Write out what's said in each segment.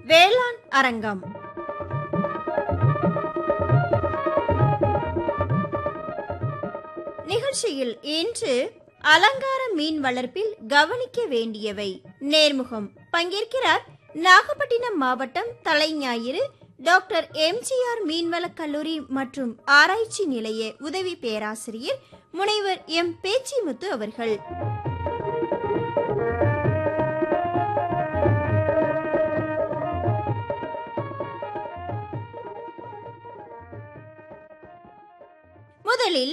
வேளாண் அரங்கம் நிகழ்ச்சியில் இன்று அலங்கார மீன் வளர்ப்பில் கவனிக்க வேண்டியவை நேர்முகம் பங்கேற்கிறார் நாகப்பட்டினம் மாவட்டம் தலைஞாயிறு டாக்டர் எம்ஜிஆர் மீன்வளக் கல்லூரி மற்றும் ஆராய்ச்சி நிலைய உதவி பேராசிரியர் முனைவர் எம் பேச்சிமுத்து அவர்கள் முதலில்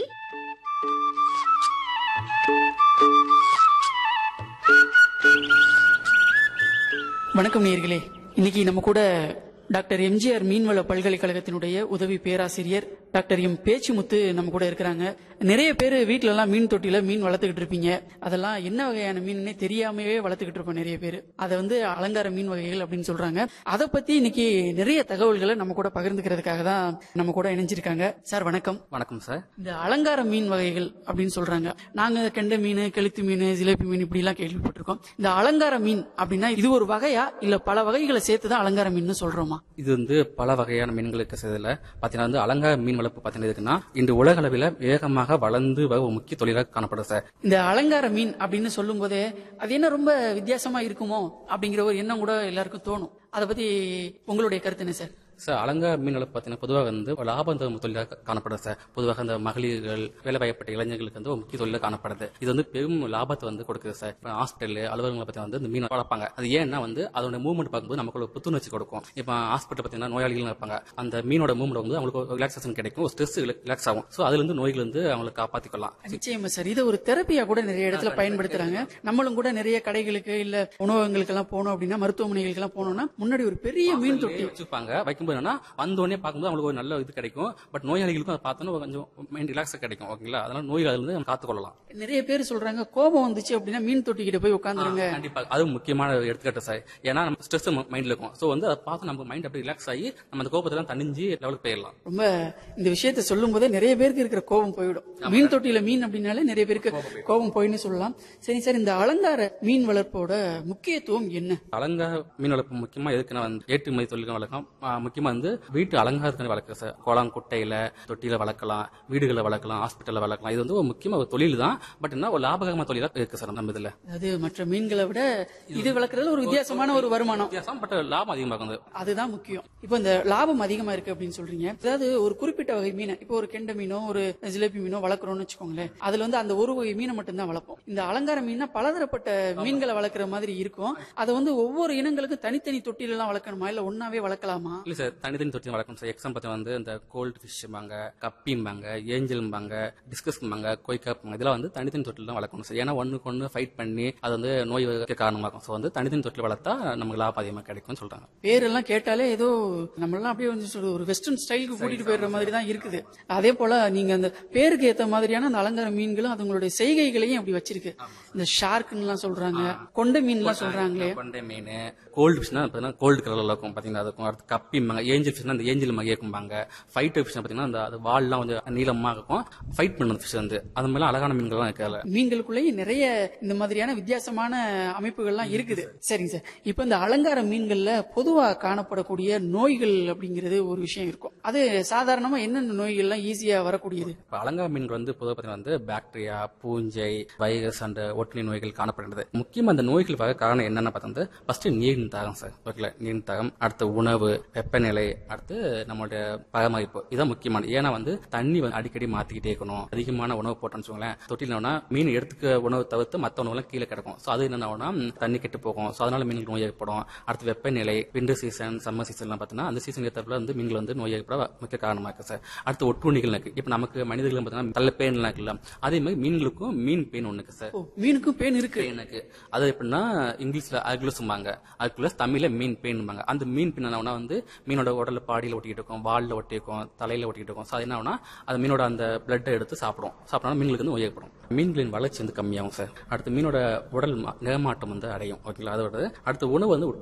வணக்கம் நேயர்களே இன்னைக்கு நம்ம கூட டாக்டர் எம்ஜிஆர் மீன்வள பல்கலைக்கழகத்தினுடைய உதவி பேராசிரியர் டாக்டர் எம் பேச்சுமுத்து நம்ம கூட இருக்கிறாங்க நிறைய பேர் வீட்ல எல்லாம் மீன் தொட்டில மீன் வளர்த்துக்கிட்டு இருப்பீங்க அதெல்லாம் என்ன வகையான மீன்னே தெரியாமவே வளர்த்துக்கிட்டு இருப்போம் நிறைய பேர் அதை வந்து அலங்கார மீன் வகைகள் அப்படின்னு சொல்றாங்க அதை பத்தி இன்னைக்கு நிறைய தகவல்களை நம்ம கூட பகிர்ந்துக்கிறதுக்காக தான் நம்ம கூட இணைஞ்சிருக்காங்க சார் வணக்கம் வணக்கம் சார் இந்த அலங்கார மீன் வகைகள் அப்படின்னு சொல்றாங்க நாங்க கெண்டை மீன் கெளுத்து மீன் ஜிலேபி மீன் இப்படி எல்லாம் கேள்விப்பட்டிருக்கோம் இந்த அலங்கார மீன் அப்படின்னா இது ஒரு வகையா இல்ல பல வகைகளை சேர்த்து தான் அலங்கார மீன் சொல்றோமா இது வந்து பல வகையான மீன்களுக்கு செய்தல பாத்தீங்கன்னா வந்து அலங்கார மீன் வளர்ப்பு பாத்தீங்கன்னா எதுக்குன்னா இன்று உலக அளவில் வேகமாக வளர்ந்து வர ஒரு முக்கிய தொழிலாக காணப்படுது சார் இந்த அலங்கார மீன் அப்படின்னு சொல்லும் போதே அது என்ன ரொம்ப வித்தியாசமா இருக்குமோ அப்படிங்கிற ஒரு எண்ணம் கூட எல்லாருக்கும் தோணும் அதை பத்தி உங்களுடைய கருத்து என்ன சார் சார் அலங்கார மீன் வளர்ப்பு பாத்தீங்கன்னா பொதுவாக வந்து ஒரு லாபம் தரும் தொழிலாக காணப்படுது சார் பொதுவாக அந்த மகளிர்கள் வேலை வாய்ப்பட்ட இளைஞர்களுக்கு வந்து ஒரு முக்கிய தொழிலாக காணப்படுது இது வந்து பெரும் லாபத்தை வந்து கொடுக்குது சார் இப்போ ஹாஸ்பிட்டல் அலுவலகங்களை பத்தி வந்து இந்த மீன் வளர்ப்பாங்க அது ஏன்னா வந்து அதோட மூவ்மெண்ட் பார்க்கும்போது நமக்கு ஒரு புத்துணர்ச்சி கொடுக்கும் இப்போ ஹாஸ்பிட்டல் பார்த்தீங்கன்னா நோயாளிகள் இருப்பாங்க அந்த மீனோட மூவ்மெண்ட் வந்து அவங்களுக்கு ரிலாக்ஸேஷன் கிடைக்கும் ஸ்ட்ரெஸ் ரிலாக்ஸ் ஆகும் ஸோ அதுல இருந்து நோய்கள் வந்து அவங்களை காப்பாற்றிக்கலாம் நிச்சயமா சார் இதை ஒரு தெரப்பியா கூட நிறைய இடத்துல பயன்படுத்துறாங்க நம்மளும் கூட நிறைய கடைகளுக்கு இல்ல உணவகங்களுக்கு எல்லாம் போனோம் அப்படின்னா மருத்துவமனைகளுக்கு எல்லாம் போனோம்னா முன்னாடி ஒரு பெரிய மீன் தொட்டி வச்சுப்பாங்க வைக்கும்போது என்னன்னா வந்தோடனே பார்க்கும்போது அவங்களுக்கு ஒரு நல்ல இது கிடைக்கும் பட் நோயாளிகளுக்கும் அதை பார்த்தோன்னா கொஞ்சம் மைண்ட் ரிலாக்ஸ் கிடைக்கும் ஓகேங்களா அதனால நோய்கள் அதுல இருந்து நம்ம காத்துக்கொள்ளலாம் நிறைய பேர் சொல்றாங்க கோபம் வந்துச்சு அப்படின்னா மீன் தொட்டி கிட்ட போய் உட்காந்துருங்க கண்டிப்பா அது முக்கியமான எடுத்துக்காட்டு சார் ஏன்னா நம்ம ஸ்ட்ரெஸ் மைண்ட்ல இருக்கும் சோ வந்து அதை பார்த்து நம்ம மைண்ட் அப்படியே ரிலாக்ஸ் ஆகி நம்ம அந்த கோபத்தெல்லாம் தணிஞ்சு லெவலுக்கு போயிடலாம் ரொம்ப இந்த விஷயத்த சொல்லும் போதே நிறைய பேருக்கு இருக்கிற கோபம் போயிடும் மீன் தொட்டியில மீன் அப்படின்னாலே நிறைய பேருக்கு கோபம் போயின்னு சொல்லலாம் சரி சார் இந்த அலங்கார மீன் வளர்ப்போட முக்கியத்துவம் என்ன அலங்கார மீன் வளர்ப்பு முக்கியமா எதுக்குன்னா வந்து ஏற்றுமதி தொழிலுக்கு வளர்க்கலாம் ஆஹ் முக்கியமா வந்து வீட்டு அலங்காரத்துக்கு வளர்க்க சார் குளம் குட்டையில தொட்டியில வளர்க்கலாம் வீடுகளில் வளர்க்கலாம் ஹாஸ்பிட்டல்ல வளர்க்கலாம் இது வந்து ஒரு முக்கியமா ஒரு தொழில் தான் பட் என்ன ஒரு லாபகரமான தொழிலா இருக்கு சார் நம்ம இதுல அதாவது மற்ற மீன்களை விட இது வளர்க்கறதுல ஒரு வித்தியாசமான ஒரு வருமானம் வித்தியாசம் பட் லாபம் அதிகமாக வந்து அதுதான் முக்கியம் இப்போ இந்த லாபம் அதிகமா இருக்கு அப்படின்னு சொல்றீங்க அதாவது ஒரு குறிப்பிட்ட வகை மீனை இப்போ ஒரு கெண்டை மீனோ ஒரு ஜிலேபி மீனோ வளர்க்குறோம்னு வச்சுக்கோங்களேன் அதுல வந்து அந்த ஒரு வகை மீனை மட்டும்தான் வளர்ப்போம் இந்த அலங்கார மீனா பலதரப்பட்ட மீன்களை வளர்க்குற மாதிரி இருக்கும் அதை வந்து ஒவ்வொரு இனங்களுக்கும் தனித்தனி தொட்டில எல்லாம் வளர்க்கணுமா இல்ல ஒன்னாவே வளர்க்கலாமா இல்ல சார் தனித்தனி தொட்டி வளர்க்கணும் சார் எக்ஸாம்பிள் வந்து இந்த கோல்டு ஃபிஷ்பாங்க கப்பிம்பாங்க ஏஞ்சல்பாங்க டிஸ்கஸ்பாங்க கொய்காப்பாங்க இதெல்லாம் வந்து தனித்தனி தொட்டில் தான் வளர்க்கணும் சார் ஏன்னா ஒண்ணுக்கு ஒன்று ஃபைட் பண்ணி அது வந்து நோய் வைக்க காரணமா இருக்கும் ஸோ வந்து தனித்தனி தொட்டில் வளர்த்தா நமக்கு லாபம் அதிகமாக கிடைக்கும்னு சொல்றாங்க பேரெல்லாம் கேட்டாலே ஏதோ நம்மளாம் அப்படியே வந்து சொல்றது ஒரு வெஸ்டர்ன் ஸ்டைலுக்கு கூட்டிட்டு போயிடுற மாதிரி தான் இருக்குது அதே போல நீங்க அந்த பேருக்கு ஏத்த மாதிரியான அந்த அலங்கார மீன்களும் அதுங்களுடைய செய்கைகளையும் அப்படி வச்சிருக்கு இந்த ஷார்க்குன்னு எல்லாம் சொல்றாங்க கொண்டை மீன்லாம் சொல்றாங்களே கொண்டை மீன் கோல்டு ஃபிஷ்னா பார்த்தீங்கன்னா கோல்டு கலர்ல இருக்கும் பாத்தீங்கன்னா அதுக்கும் அடுத்து கப்பிம்பாங்க ஏஞ்சல் ஃபிஷ்னா அந்த ஏஞ்சல் மகே இருக்கும்பாங்க ஃபைட்டர் ஃபிஷ்னா பாத்தீங்கன்னா அந்த அது வால்லாம் கொஞ்சம் நீளமா இருக்கும் ஃபைட் பண்ணுற ஃபிஷ் வந்து அது மாதிரிலாம் அழகான மீன்கள்லாம் இருக்கு அதுல மீன்களுக்குள்ளேயே நிறைய இந்த மாதிரியான வித்தியாசமான அமைப்புகள்லாம் இருக்குது சரிங்க சார் இப்போ இந்த அலங்கார மீன்கள்ல பொதுவா காணப்படக்கூடிய நோய்கள் அப்படிங்கிறது ஒரு விஷயம் இருக்கும் அது சாதாரணமா என்னென்ன நோய்கள்லாம் ஈஸியா வரக்கூடியது இப்போ அலங்கார மீன்கள் வந்து பொதுவாக பார்த்தீங்கன்னா வந்து பாக்டீரியா பூஞ்சை வைரஸ் அண்ட் ஒட்டுணி நோய்கள் காணப்படுகிறது முக்கியமாக அந்த நோய்கள் வர காரணம் என்னென்ன பார்த்தா ஃபர்ஸ்ட் நீர் தாகம் சார் ஓகேல நீர் தாகம் அடுத்து உணவு வெப்பநிலை அடுத்து நம்மளுடைய பராமரிப்பு இதான் முக்கியமான ஏன்னா வந்து தண்ணி வந்து அடிக்கடி மாத்திக்கிட்டே இருக்கணும் அதிகமான உணவு போட்டோம்னு வச்சுக்கோங்களேன் தொட்டிலனா மீன் எடுத்துக்க உணவு தவிர்த்து மற்ற உணவுலாம் கீழே கிடக்கும் ஸோ அது என்ன ஆகும்னா தண்ணி கெட்டு போகும் ஸோ அதனால மீன்கள் நோய் ஏற்படும் அடுத்து வெப்பநிலை விண்டர் சீசன் சம்மர் சீசன்லாம் பார்த்தீங்கன்னா அந்த சீசன் ஏற்றப்பல வந்து மீன்கள் வந்து நோய் ஏற்பட முக்கிய காரணமா இருக்கு சார் அடுத்து ஒட்டுண்ணிகள் இருக்கு இப்போ நமக்கு மனிதர்கள் பார்த்தீங்கன்னா தள்ள பேன்லாம் இருக்குல்ல அதே மாதிரி மீன்களுக்கும் மீன் பேன் ஒன்று இருக்கு சார் ஓ மீனுக்கும் பேன் இருக்கு எனக்கு அது எப்படின்னா இங்கிலீஷ்ல அர்குலஸ்ம்பாங்க அர்குலஸ் தமிழ்ல மீன் பேன்பாங்க அந்த மீன் பேன் என்ன வந்து மீனோட உடல்ல பாடியில ஒட்டிக்கிட்டு இருக்கும் வால்ல ஒட்டி இருக்கும் தலையில ஒட்டிக்கிட்டு இருக்கும் ஸோ அது என்ன ஆகும்னா அது மீனோட அந்த பிளட்டை எடுத்து சாப்பிடும் சாப்பிட்டா மீன்களுக்கு வந்து நோய் ஏற்படும் மீன்களின் வளர்ச்சி வந்து கம்மியாகும் சார் அடுத்து மீனோட உடல் மா- நிறமாட்டம் வந்து அடையும் ஓகேங்களா அதோட அடுத்து உணவு வந்து